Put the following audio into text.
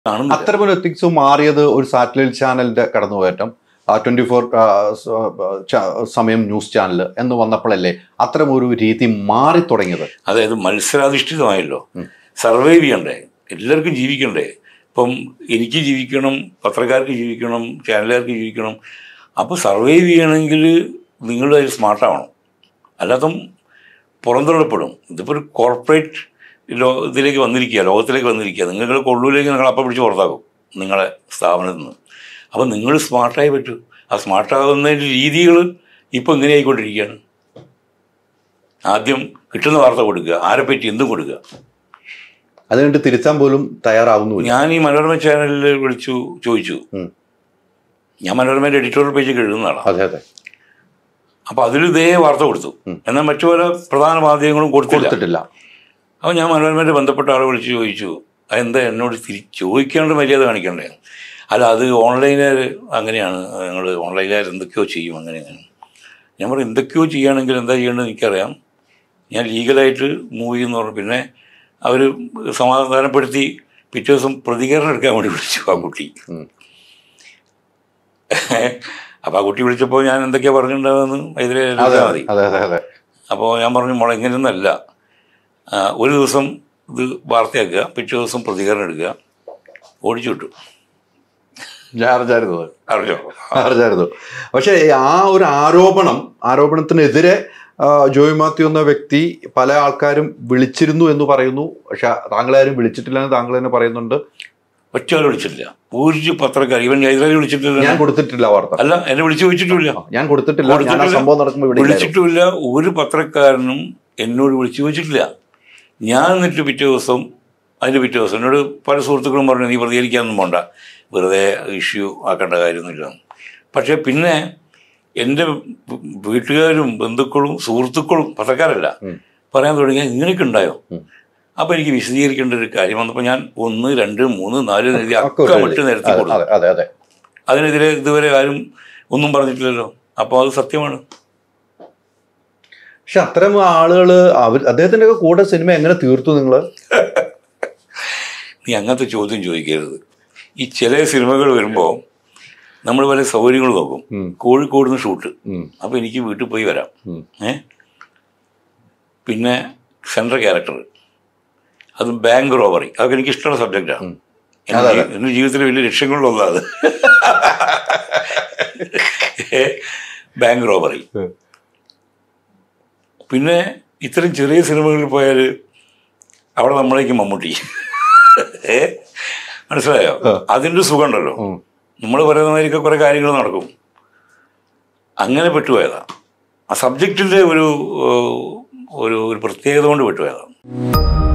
കാണുന്നില്ല അത്തരമൊരു എത്തിക്സ് മാറിയത് ഒരു സാറ്റലൈറ്റ് ചാനലിന്റെ കടന്നുകയറ്റം ട്വന്റി ഫോർ സമയം ന്യൂസ് ചാനൽ എന്ന് വന്നപ്പോഴല്ലേ അത്തരം ഒരു രീതി മാറി തുടങ്ങിയത് അതായത് മത്സരാധിഷ്ഠിതമായല്ലോ സർവൈവ് ചെയ്യണ്ടേ എല്ലാവർക്കും ജീവിക്കണ്ടേ ഇപ്പം എനിക്ക് ജീവിക്കണം പത്രക്കാർക്ക് ജീവിക്കണം ചാനലുകാർക്ക് ജീവിക്കണം അപ്പോൾ സർവൈവ് ചെയ്യണമെങ്കിൽ നിങ്ങൾ അതിൽ സ്മാർട്ടാവണം അല്ലാതെ പുറന്തള്ളപ്പെടും ഇതിപ്പോൾ ഒരു കോർപ്പറേറ്റ് ലോ ഇതിലേക്ക് വന്നിരിക്കുക ലോകത്തിലേക്ക് വന്നിരിക്കുക നിങ്ങൾ കൊള്ളൂലേക്ക് നിങ്ങൾ അപ്പം പിടിച്ച് പുറത്താക്കും നിങ്ങളെ സ്ഥാപനത്തിൽ നിന്ന് അപ്പം നിങ്ങൾ സ്മാർട്ടായി പറ്റൂ ആ സ്മാർട്ടാകുന്നതിൻ്റെ രീതികൾ ഇപ്പോൾ ഇങ്ങനെ ആയിക്കൊണ്ടിരിക്കുകയാണ് ആദ്യം കിട്ടുന്ന വാർത്ത കൊടുക്കുക ആരെപ്പറ്റി എന്തും കൊടുക്കുക അതുകൊണ്ട് തിരുത്താൻ പോലും തയ്യാറാവുന്നുമില്ല ഞാൻ ഈ മനോരമ ചാനലിൽ വിളിച്ചു ചോദിച്ചു ഉം. ഞാൻ മനോരമയുടെ എഡിറ്റോറിയൽ പേജ് എഴുതുന്നതാണ് അതെ അതെ അപ്പോൾ അതിൽ ഇതേ വാർത്ത കൊടുത്തു എന്നാൽ മറ്റു പല പ്രധാന മാധ്യമങ്ങളും കൊടുത്തില്ല കൊടുത്തിട്ടില്ല അപ്പോൾ ഞാൻ മനോരമയുടെ ബന്ധപ്പെട്ട ആളെ വിളിച്ച് ചോദിച്ചു അതെന്താ എന്നോട് തിരി ചോദിക്കേണ്ട മര്യാദ കാണിക്കണ്ടേ അല്ല അത് ഓൺലൈനുകാർ അങ്ങനെയാണ് ഞങ്ങൾ ഓൺലൈനുകാർ എന്തൊക്കെയോ ചെയ്യും അങ്ങനെ അങ്ങനെ ഞാൻ പറഞ്ഞു എന്തൊക്കെയോ ചെയ്യുകയാണെങ്കിൽ എന്താ ചെയ്യേണ്ടത് എനിക്കറിയാം ഞാൻ ലീഗലായിട്ട് മൂവ് ചെയ്യുമെന്ന് പറഞ്ഞു പിന്നെ അവർ സമാധാനപ്പെടുത്തി പിറ്റേ ദിവസം പ്രതികരണം എടുക്കാൻ വേണ്ടി വിളിച്ചു ആ കുട്ടി ഉം. അപ്പോൾ ആ കുട്ടി വിളിച്ചപ്പോൾ ഞാൻ എന്തൊക്കെയാണ് പറഞ്ഞിട്ടുണ്ടാവുമെന്ന് എതിരെ അതെ എടുത്താൽ മതി അതെ അതെ അതെ അപ്പോൾ ഞാൻ പറഞ്ഞു മോളെ ഇങ്ങനെയൊന്നല്ല ആ, ഒരു ദിവസം ഇത് വാർത്തയാക്കുക പിറ്റേ ദിവസം പ്രതികരണം എടുക്കുക ഓടിച്ചു വിട്ടു ഞാൻ അറിഞ്ഞായിരുന്നു അത്. അറിയോ അറിഞ്ഞായിരുന്നു പക്ഷേ ആ ഒരു ആരോപണം ആരോപണത്തിനെതിരെ ആ, ജോയ് മാത്യു എന്ന വ്യക്തി പല ആൾക്കാരും വിളിച്ചിരുന്നു എന്ന് പറയുന്നു പക്ഷെ താങ്കളാരും വിളിച്ചിട്ടില്ലെന്ന് താങ്കൾ തന്നെ പറയുന്നുണ്ട് ഒറ്റയാൾ വിളിച്ചിട്ടില്ല ഒരു പത്രക്കാർ ഇവൻ ഹൈദരാബാദ് വിളിച്ചിട്ടില്ല ഞാൻ കൊടുത്തിട്ടില്ല വാർത്ത അല്ല എന്നെ വിളിച്ചു ചോദിച്ചിട്ടില്ല ഞാൻ കൊടുത്തിട്ടില്ല ഞാൻ ആ കൊടുത്തിട്ടില്ല. സംഭവം നടക്കുമ്പോൾ ഇവിടെ ഇല്ലായിരുന്നു. വിളിച്ചിട്ടുമില്ല ഒരു പത്രക്കാരനും എന്നോട് വിളിച്ചു ചോദിച്ചിട്ടില്ല ഞാൻ എന്നിട്ട് പിറ്റേ ദിവസം അതിൻ്റെ പിറ്റേ ദിവസം എന്നോട് പല സുഹൃത്തുക്കളും പറഞ്ഞു നീ പ്രതികരിക്കാനൊന്നും പോണ്ട വെറുതെ ഇഷ്യൂ ആക്കേണ്ട കാര്യമൊന്നുമില്ല പക്ഷേ പിന്നെ എൻ്റെ വീട്ടുകാരും ബന്ധുക്കളും സുഹൃത്തുക്കളും പത്രക്കാരല്ല ഉം. പറയാൻ തുടങ്ങിയാൽ ഇങ്ങനെയൊക്കെ ഉണ്ടായോ ഉം. അപ്പോൾ എനിക്ക് വിശദീകരിക്കേണ്ട ഒരു കാര്യം വന്നപ്പോൾ ഞാൻ ഒന്ന് രണ്ട് മൂന്ന് നാല് എഴുതി ഒക്കെ ഒക്കെ എഴുതി. മറ്റ് നിരത്തി അതെ, കൊടുത്തു അതെ അതെ അതെ അതിനെതിരെ ഇതുവരെ ആരും ഒന്നും പറഞ്ഞിട്ടില്ലല്ലോ അപ്പോൾ അത് സത്യമാണ് പക്ഷെ അത്തരം ആളുകള് അവർ അദ്ദേഹത്തിന്റെ ഒക്കെ കൂടെ സിനിമ എങ്ങനെ തീർത്തു നിങ്ങള് നീ അങ്ങനത്തെ ചോദ്യം ചോദിക്കരുത് ഈ ചില സിനിമകൾ വരുമ്പോൾ നമ്മൾ പല സൗകര്യങ്ങൾ നോക്കും ഉം. കോഴിക്കോട് നിന്ന് ഷൂട്ട് ഉം, അപ്പോൾ എനിക്ക് വീട്ടിൽ പോയി വരാം ഉം. ഏ പിന്നെ സെൻട്രൽ ക്യാരക്ടർ അതും ബാങ്ക് റോബറി അതൊക്കെ എനിക്ക് ഇഷ്ടമുള്ള സബ്ജക്റ്റാണ് ഉം. അതെ, അതെ. എൻ്റെ ജീവിതത്തിലെ വലിയ ലക്ഷ്യങ്ങളിലൊന്നാണ് അത് ബാങ്ക് റോബറി ഉം. പിന്നെ ഇത്തരം ചെറിയ സിനിമകളിൽ പോയാൽ അവിടെ നമ്മളേക്ക് മമ്മൂട്ടി ഏ മനസ്സിലായോ ആ. അതിൻ്റെ സുഖം ഉണ്ടല്ലോ ഉം. നമ്മൾ പറയുന്ന മാതിരിയൊക്കെ കുറേ കാര്യങ്ങൾ നടക്കും അങ്ങനെ പെട്ടുപോയതാണ് ആ സബ്ജക്റ്റിൻ്റെ ഒരു ഏഹ്, ഒരു ഒരു പ്രത്യേകത കൊണ്ട് പെട്ടുപോയതാണ്